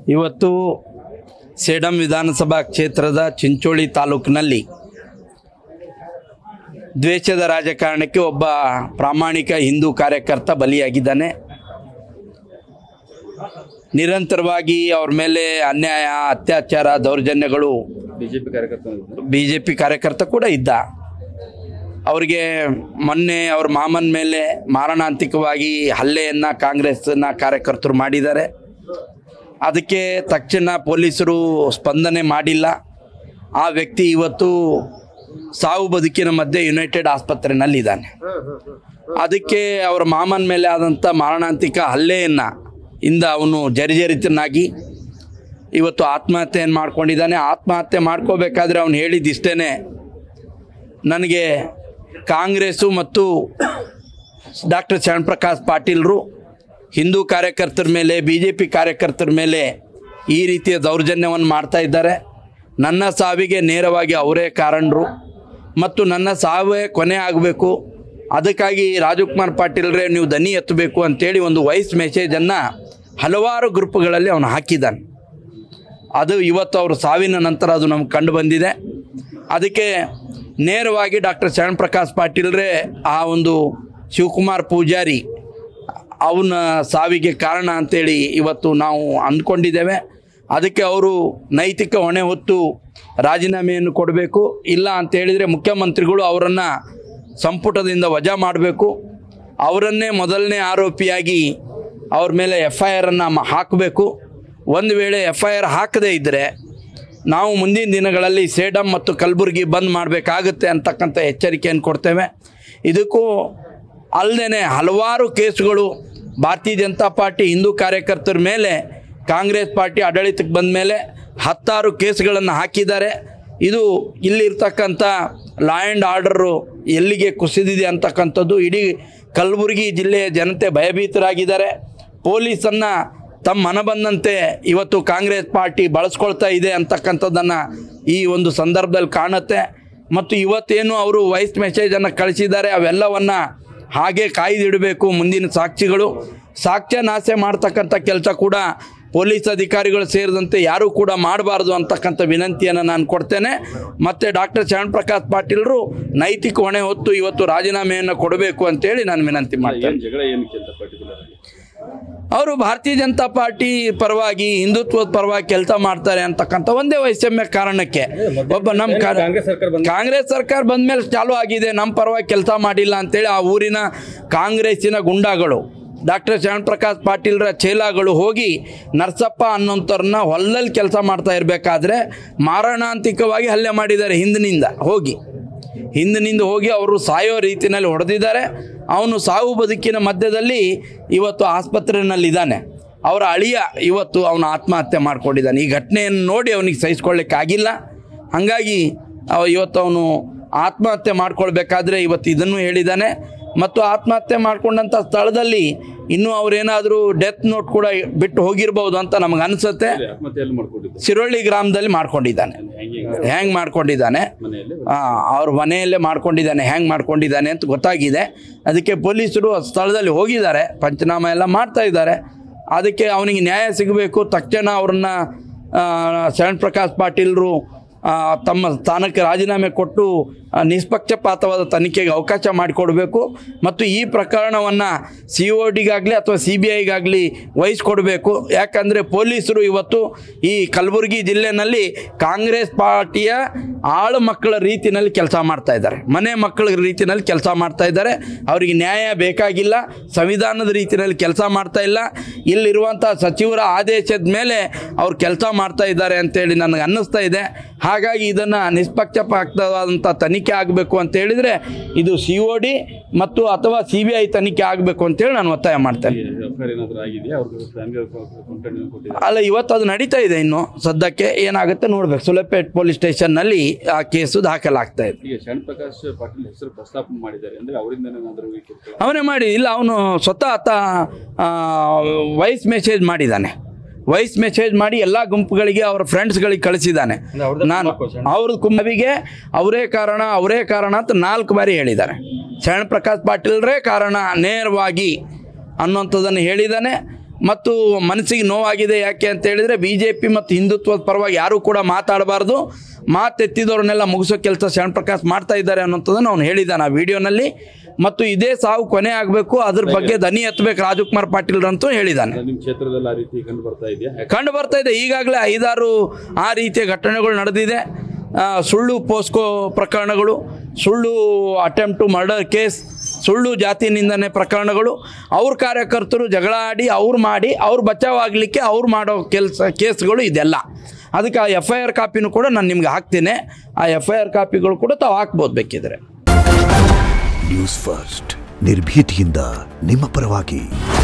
ಇವತ್ತು ಸೇಡಂ ವಿಧಾನಸಭಾ ಕ್ಷೇತ್ರದ ಚಿಂಚೋಳಿ ತಾಲೂಕಿನಲ್ಲಿ ದ್ವೇಷದ ರಾಜಕಾರಣಕ್ಕೆ ಒಬ್ಬ ಪ್ರಾಮಾಣಿಕ ಹಿಂದೂ ಕಾರ್ಯಕರ್ತ ಬಲಿಯಾಗಿದ್ದಾನೆ ನಿರಂತರವಾಗಿ ಅವ್ರ ಮೇಲೆ ಅನ್ಯಾಯ ಅತ್ಯಾಚಾರ ದೌರ್ಜನ್ಯಗಳು ಬಿಜೆಪಿ ಕಾರ್ಯಕರ್ತ ಬಿ ಜೆ ಪಿ ಕಾರ್ಯಕರ್ತ ಕೂಡ ಇದ್ದ ಅವರಿಗೆ ಮೊನ್ನೆ ಅವ್ರ ಮಾಮನ ಮೇಲೆ ಮಾರಣಾಂತಿಕವಾಗಿ ಹಲ್ಲೆಯನ್ನು ಕಾಂಗ್ರೆಸ್ನ ಕಾರ್ಯಕರ್ತರು ಮಾಡಿದ್ದಾರೆ ಅದಕ್ಕೆ ತಕ್ಷಣ ಪೊಲೀಸರು ಸ್ಪಂದನೆ ಮಾಡಿಲ್ಲ ಆ ವ್ಯಕ್ತಿ ಇವತ್ತು ಸಾವು ಬದುಕಿನ ಮಧ್ಯೆ ಯುನೈಟೆಡ್ ಆಸ್ಪತ್ರೆನಲ್ಲಿದ್ದಾನೆ ಅದಕ್ಕೆ ಅವರ ಮಾಮನ ಮೇಲೆ ಆದಂಥ ಮಾರಣಾಂತಿಕ ಹಲ್ಲೆಯನ್ನು ಇಂದ ಅವನು ಜರ್ಜರಿತನಾಗಿ ಇವತ್ತು ಆತ್ಮಹತ್ಯೆಯನ್ನು ಮಾಡ್ಕೊಂಡಿದ್ದಾನೆ ಆತ್ಮಹತ್ಯೆ ಮಾಡ್ಕೋಬೇಕಾದ್ರೆ ಅವನು ಹೇಳಿದ್ದಿಷ್ಟೇ ನನಗೆ ಕಾಂಗ್ರೆಸ್ಸು ಮತ್ತು ಡಾಕ್ಟರ್ ಶರಣಪ್ರಕಾಶ್ ಪಾಟೀಲ್ರು ಹಿಂದೂ ಕಾರ್ಯಕರ್ತರ ಮೇಲೆ ಬಿ ಜೆ ಪಿ ಕಾರ್ಯಕರ್ತರ ಮೇಲೆ ಈ ರೀತಿಯ ದೌರ್ಜನ್ಯವನ್ನು ಮಾಡ್ತಾ ಇದ್ದಾರೆ ನನ್ನ ಸಾವಿಗೆ ನೇರವಾಗಿ ಅವರೇ ಕಾರಣರು ಮತ್ತು ನನ್ನ ಸಾವೇ ಕೊನೆ ಆಗಬೇಕು ಅದಕ್ಕಾಗಿ ರಾಜಕುಮಾರ್ ಪಾಟೀಲ್ರೇ ನೀವು ದನಿ ಎತ್ತಬೇಕು ಅಂತೇಳಿ ಒಂದು ವಾಯ್ಸ್ ಮೆಸೇಜನ್ನು ಹಲವಾರು ಗ್ರೂಪ್ಗಳಲ್ಲಿ ಅವನು ಹಾಕಿದ್ದಾನೆ ಅದು ಇವತ್ತು ಅವರು ಸಾವಿನ ನಂತರ ಅದು ನಮ್ಗೆ ಕಂಡು ಬಂದಿದೆ ಅದಕ್ಕೆ ನೇರವಾಗಿ ಡಾಕ್ಟರ್ ಶರಣಪ್ರಕಾಶ್ ಪಾಟೀಲ್ರೇ ಆ ಒಂದು ಶಿವಕುಮಾರ್ ಪೂಜಾರಿ ಅವನ ಸಾವಿಗೆ ಕಾರಣ ಅಂತೇಳಿ ಇವತ್ತು ನಾವು ಅಂದ್ಕೊಂಡಿದ್ದೇವೆ ಅದಕ್ಕೆ ಅವರು ನೈತಿಕ ಹೊಣೆ ಹೊತ್ತು ರಾಜೀನಾಮೆಯನ್ನು ಕೊಡಬೇಕು ಇಲ್ಲ ಅಂತೇಳಿದರೆ ಮುಖ್ಯಮಂತ್ರಿಗಳು ಅವರನ್ನು ಸಂಪುಟದಿಂದ ವಜಾ ಮಾಡಬೇಕು ಅವರನ್ನೇ ಮೊದಲನೇ ಆರೋಪಿಯಾಗಿ ಅವ್ರ ಮೇಲೆ ಎಫ್ ಐ ಆರನ್ನು ಹಾಕಬೇಕು ಒಂದು ವೇಳೆ ಎಫ್ ಐ ಆರ್ ಹಾಕದೇ ಇದ್ದರೆ ನಾವು ಮುಂದಿನ ದಿನಗಳಲ್ಲಿ ಸೇಡಂ ಮತ್ತು ಕಲಬುರಗಿ ಬಂದ್ ಮಾಡಬೇಕಾಗುತ್ತೆ ಅಂತಕ್ಕಂಥ ಎಚ್ಚರಿಕೆಯನ್ನು ಕೊಡ್ತೇವೆ ಇದಕ್ಕೂ ಅಲ್ಲದೆ ಹಲವಾರು ಕೇಸುಗಳು ಭಾರತೀಯ ಜನತಾ ಪಾರ್ಟಿ ಹಿಂದೂ ಕಾರ್ಯಕರ್ತರ ಮೇಲೆ ಕಾಂಗ್ರೆಸ್ ಪಾರ್ಟಿ ಆಡಳಿತಕ್ಕೆ ಬಂದ ಮೇಲೆ ಹತ್ತಾರು ಕೇಸುಗಳನ್ನು ಹಾಕಿದ್ದಾರೆ ಇದು ಇಲ್ಲಿರ್ತಕ್ಕಂಥ ಲಾ ಆ್ಯಂಡ್ ಆರ್ಡರು ಎಲ್ಲಿಗೆ ಕುಸಿದಿದೆ ಅಂತಕ್ಕಂಥದ್ದು ಇಡೀ ಕಲಬುರಗಿ ಜಿಲ್ಲೆಯ ಜನತೆ ಭಯಭೀತರಾಗಿದ್ದಾರೆ ಪೊಲೀಸನ್ನು ತಮ್ಮ ಮನ ಬಂದಂತೆ ಇವತ್ತು ಕಾಂಗ್ರೆಸ್ ಪಾರ್ಟಿ ಬಳಸ್ಕೊಳ್ತಾ ಇದೆ ಅಂತಕ್ಕಂಥದ್ದನ್ನು ಈ ಒಂದು ಸಂದರ್ಭದಲ್ಲಿ ಕಾಣುತ್ತೆ ಮತ್ತು ಇವತ್ತೇನು ಅವರು ವಾಯ್ಸ್ ಮೆಸೇಜನ್ನು ಕಳಿಸಿದ್ದಾರೆ ಅವೆಲ್ಲವನ್ನು ಹಾಗೆ ಕಾಯ್ದಿಡಬೇಕು ಮುಂದಿನ ಸಾಕ್ಷಿಗಳು ಸಾಕ್ಷ್ಯ ನಾಶ ಮಾಡ್ತಕ್ಕಂಥ ಕೆಲಸ ಕೂಡ ಪೊಲೀಸ್ ಅಧಿಕಾರಿಗಳು ಸೇರಿದಂತೆ ಯಾರೂ ಕೂಡ ಮಾಡಬಾರ್ದು ಅಂತಕ್ಕಂಥ ವಿನಂತಿಯನ್ನು ನಾನು ಕೊಡ್ತೇನೆ ಮತ್ತು ಡಾಕ್ಟರ್ ಶರಣಪ್ರಕಾಶ್ ಪಾಟೀಲ್ರು ನೈತಿಕ ಹೊಣೆ ಹೊತ್ತು ಇವತ್ತು ರಾಜೀನಾಮೆಯನ್ನು ಕೊಡಬೇಕು ಅಂತೇಳಿ ನಾನು ವಿನಂತಿ ಮಾಡ್ತೇನೆ ಏನ್ ಜಗಳ ಏನಕ್ಕೆ ಅಂತ ಪರ್ಟಿಕ್ಯುಲರ್ ಆಗಿ ಅವರು ಭಾರತೀಯ ಜನತಾ ಪಾರ್ಟಿ ಪರವಾಗಿ ಹಿಂದುತ್ವದ ಪರವಾಗಿ ಕೆಲಸ ಮಾಡ್ತಾರೆ ಅಂತಕ್ಕಂಥ ಒಂದೇ ವೈಷಮ್ಯ ಕಾರಣಕ್ಕೆ ಒಬ್ಬ ನಮ್ಮ ಕಾ- ಕಾಂಗ್ರೆಸ್ ಸರ್ಕಾರ ಬಂದ ಕಾಂಗ್ರೆಸ್ ಸರ್ಕಾರ ಬಂದ ಮೇಲೆ ಚಾಲು ಆಗಿದೆ ನಮ್ಮ ಪರವಾಗಿ ಕೆಲಸ ಮಾಡಿಲ್ಲ ಅಂತೇಳಿ ಆ ಊರಿನ ಕಾಂಗ್ರೆಸ್ಸಿನ ಗುಂಡಾಗಳು ಡಾಕ್ಟರ್ ಶರಣಪ್ರಕಾಶ್ ಪಾಟೀಲ್ರ ಚೇಲಾಗಳು ಹೋಗಿ ನರಸಪ್ಪ ಅನ್ನೋಂಥವ್ರನ್ನ ಹೊಲದಲ್ಲಿ ಕೆಲಸ ಮಾಡ್ತಾ ಇರಬೇಕಾದ್ರೆ ಮಾರಣಾಂತಿಕವಾಗಿ ಹಲ್ಲೆ ಮಾಡಿದ್ದಾರೆ ಹಿಂದಿನಿಂದ ಹೋಗಿ ಹಿಂದಿನಿಂದ ಹೋಗಿ ಅವರು ಸಾಯೋ ರೀತಿಯಲ್ಲಿ ಹೊಡೆದಿದ್ದಾರೆ ಅವನು ಸಾವು ಬದುಕಿನ ಮಧ್ಯದಲ್ಲಿ ಇವತ್ತು ಆಸ್ಪತ್ರೆಯಲ್ಲಿದ್ದಾನೆ ಅವರ ಅಳಿಯ ಇವತ್ತು ಅವನು ಆತ್ಮಹತ್ಯೆ ಮಾಡ್ಕೊಂಡಿದ್ದಾನೆ ಈ ಘಟನೆಯನ್ನು ನೋಡಿ ಅವನಿಗೆ ಸಹಿಸ್ಕೊಳ್ಳಿಕ್ಕಾಗಿಲ್ಲ ಹಾಗಾಗಿ ಅವ ಇವತ್ತು ಅವನು ಆತ್ಮಹತ್ಯೆ ಮಾಡ್ಕೊಳ್ಬೇಕಾದ್ರೆ ಇವತ್ತು ಇದನ್ನು ಹೇಳಿದ್ದಾನೆ ಮತ್ತು ಆತ್ಮಹತ್ಯೆ ಮಾಡ್ಕೊಂಡಂಥ ಸ್ಥಳದಲ್ಲಿ ಇನ್ನೂ ಅವರೇನಾದರೂ ಡೆತ್ ನೋಟ್ ಕೂಡ ಬಿಟ್ಟು ಹೋಗಿರ್ಬೋದು ಅಂತ ನಮಗೆ ಅನಿಸುತ್ತೆ ಆತ್ಮಹತ್ಯೆ ಎಲ್ಲಿ ಮಾಡ್ಕೊಂಡಿದ್ದು ಸಿರೋಳ್ಳಿ ಗ್ರಾಮದಲ್ಲಿ ಮಾಡ್ಕೊಂಡಿದ್ದಾನೆ ಹೆಂಗೆ ಹೆಂಗೆ ಮಾಡ್ಕೊಂಡಿದ್ದಾನೆ ಮನೆಯಲ್ಲಿ ಆ, ಅವ್ರ ಮನೆಯಲ್ಲೇ ಮಾಡ್ಕೊಂಡಿದ್ದಾನೆ ಹೆಂಗೆ ಮಾಡ್ಕೊಂಡಿದ್ದಾನೆ ಅಂತ ಗೊತ್ತಾಗಿದೆ ಅದಕ್ಕೆ ಪೊಲೀಸರು ಆ ಸ್ಥಳದಲ್ಲಿ ಹೋಗಿದ್ದಾರೆ ಪಂಚನಾಮ ಎಲ್ಲ ಮಾಡ್ತಾ ಇದ್ದಾರೆ ಅದಕ್ಕೆ ಅವನಿಗೆ ನ್ಯಾಯ ಸಿಗಬೇಕು ತಕ್ಷಣ ಅವ್ರನ್ನ ಆ, ಶರಣ್ ಪ್ರಕಾಶ್ ಪಾಟೀಲ್ರು ಆ, ತಮ್ಮ ಸ್ಥಾನಕ್ಕೆ ರಾಜೀನಾಮೆ ಕೊಟ್ಟು ಆ, ನಿಷ್ಪಕ್ಷಪಾತವಾದ ತನಿಖೆಗೆ ಅವಕಾಶ ಮಾಡಿಕೊಡಬೇಕು ಮತ್ತು ಈ ಪ್ರಕರಣವನ್ನು ಸಿ ಒ ಡಿಗಾಗಲಿ ಅಥವಾ ಸಿ ಬಿ ಐಗಾಗಲಿ ವಹಿಸ್ಕೊಡ್ಬೇಕು ಯಾಕಂದರೆ ಪೊಲೀಸರು ಇವತ್ತು ಈ ಕಲಬುರಗಿ ಜಿಲ್ಲೆನಲ್ಲಿ ಕಾಂಗ್ರೆಸ್ ಪಾರ್ಟಿಯ ಆಳು ಮಕ್ಕಳ ರೀತಿಯಲ್ಲಿ ಕೆಲಸ ಮಾಡ್ತಾ ಇದ್ದಾರೆ ಮನೆ ಮಕ್ಕಳ ರೀತಿಯಲ್ಲಿ ಕೆಲಸ ಮಾಡ್ತಾ ಇದ್ದಾರೆ ಅವರಿಗೆ ನ್ಯಾಯ ಬೇಕಾಗಿಲ್ಲ ಸಂವಿಧಾನದ ರೀತಿಯಲ್ಲಿ ಕೆಲಸ ಮಾಡ್ತಾ ಇಲ್ಲ ಇಲ್ಲಿರುವಂಥ ಸಚಿವರ ಆದೇಶದ ಮೇಲೆ ಅವ್ರು ಕೆಲಸ ಮಾಡ್ತಾ ಇದ್ದಾರೆ ಅಂತೇಳಿ ನನಗೆ ಅನ್ನಿಸ್ತಾ ಇದೆ ಹಾಗಾಗಿ ಇದನ್ನು ನಿಷ್ಪಕ್ಷಪಾತವಾದಂಥ ತನಿಖೆ ಆಗಬೇಕು ಅಂತ ಹೇಳಿದರೆ ಇದು ಸಿ ಒ ಡಿ ಮತ್ತು ಅಥವಾ ಸಿ ಬಿ ಐ ತನಿಖೆ ಆಗಬೇಕು ಅಂತೇಳಿ ನಾನು ಒತ್ತಾಯ ಮಾಡ್ತೇನೆ ಎಫ್ಐಆರ್ ಏನಾದ್ರು ಆಗಿದೆಯಾ ಅವ್ರಿಗೆ ಫ್ಯಾಮಿಲಿ ಕಂಪ್ಲೇಂಟ್ ಕೊಟ್ಟಿದ್ದಾರೆ ಅಲ್ಲ ಇವತ್ತು ಅದು ನಡೀತಾ ಇದೆ ಇನ್ನು ಸದ್ಯಕ್ಕೆ ಏನಾಗುತ್ತೆ ನೋಡ್ಬೇಕು ಸುಲೆಪೇಟ್ ಪೊಲೀಸ್ ಸ್ಟೇಷನ್ನಲ್ಲಿ ಆ ಕೇಸು ದಾಖಲಾಗ್ತಾ ಇದೆ ಈಗ ಶರಣ್ ಪ್ರಕಾಶ್ ಪಾಟೀಲ್ ಹೆಸರು ಪ್ರಸ್ತಾಪ ಮಾಡಿದ್ದಾರೆ ಅಂದ್ರೆ ಅವರಿಂದ ಏನಾದ್ರು ಈ ಕಿರುಕುಳ? ಅವನೇ ಮಾಡಿ ಇಲ್ಲ ಅವನು ಸ್ವತಃ ಆತ ವಾಯ್ಸ್ ಮೆಸೇಜ್ ಮಾಡಿದ್ದಾನೆ ವಾಯ್ಸ್ ಮೆಸೇಜ್ ಮಾಡಿ ಎಲ್ಲ ಗುಂಪುಗಳಿಗೆ ಅವರ ಫ್ರೆಂಡ್ಸ್ಗಳಿಗೆ ಕಳಿಸಿದ್ದಾನೆ ನಾನು ಅವ್ರದ್ದು ಕುಂಬಿಗೆ ಅವರೇ ಕಾರಣ ಅವರೇ ಕಾರಣ ಅಂತ ನಾಲ್ಕು ಬಾರಿ ಹೇಳಿದ್ದಾರೆ ಶರಣ್ ಪ್ರಕಾಶ್ ಪಾಟೀಲ್ರೇ ಕಾರಣ ನೇರವಾಗಿ ಅನ್ನುವಂಥದ್ದನ್ನು ಹೇಳಿದ್ದಾನೆ ಮತ್ತು ಮನಸ್ಸಿಗೆ ನೋವಾಗಿದೆ ಯಾಕೆ ಅಂತ ಹೇಳಿದರೆ ಬಿ ಜೆ ಪಿ ಮತ್ತು ಹಿಂದುತ್ವದ ಪರವಾಗಿ ಯಾರೂ ಕೂಡ ಮಾತಾಡಬಾರ್ದು ಮಾತೆತ್ತಿದವ್ರನ್ನೆಲ್ಲ ಮುಗಿಸೋ ಕೆಲಸ ಶರಣ ಪ್ರಕಾಶ್ ಮಾಡ್ತಾ ಇದ್ದಾರೆ ಅನ್ನೋಂಥದ್ದನ್ನು ಅವನು ಹೇಳಿದ್ದಾನೆ ಆ ವಿಡಿಯೋನಲ್ಲಿ ಮತ್ತು ಇದೇ ಸಾವು ಕೊನೆ ಆಗಬೇಕು ಅದ್ರ ಬಗ್ಗೆ ದನಿ ಎತ್ತಬೇಕು ರಾಜಕುಮಾರ್ ಪಾಟೀಲ್ರಂತೂ ಹೇಳಿದ್ದಾನೆ ನಿಮ್ಮ ಕ್ಷೇತ್ರದಲ್ಲಿ ಆ ರೀತಿ ಕಂಡು ಬರ್ತಾ ಇದೆಯಾ ಯಾಕೆ ಕಂಡು ಬರ್ತಾ ಇದೆ ಈಗಾಗಲೇ ಐದಾರು ಆ ರೀತಿಯ ಘಟನೆಗಳು ನಡೆದಿದೆ ಆ, ಸುಳ್ಳು ಪೋಸ್ಕೋ ಪ್ರಕರಣಗಳು ಸುಳ್ಳು ಅಟೆಂಪ್ಟ್ ಟು ಮರ್ಡರ್ ಕೇಸ್ ಸುಳ್ಳು ಜಾತಿ ನಿಂದನೆ ಪ್ರಕರಣಗಳು ಅವ್ರ ಕಾರ್ಯಕರ್ತರು ಜಗಳ ಆಡಿ ಅವ್ರು ಮಾಡಿ ಅವ್ರು ಬಚಾವಾಗಲಿಕ್ಕೆ ಅವ್ರು ಮಾಡೋ ಕೆಲಸ ಕೇಸ್ಗಳು ಇದೆಲ್ಲ ಅದಕ್ಕೆ ಆ ಎಫ್ ಐ ಆರ್ ಕಾಪಿನೂ ಕೂಡ ನಾನು ನಿಮ್ಗೆ ಹಾಕ್ತೇನೆ ಆ ಎಫ್ ಐ ಆರ್ ಕಾಪಿಗಳು ಕೂಡ ತಾವು ಹಾಕ್ಬೋದು ಬೇಕಿದ್ರೆ ನ್ಯೂಸ್ ಫಸ್ಟ್ ನಿರ್ಭೀತಿಯಿಂದ ನಿಮ್ಮ ಪರವಾಗಿ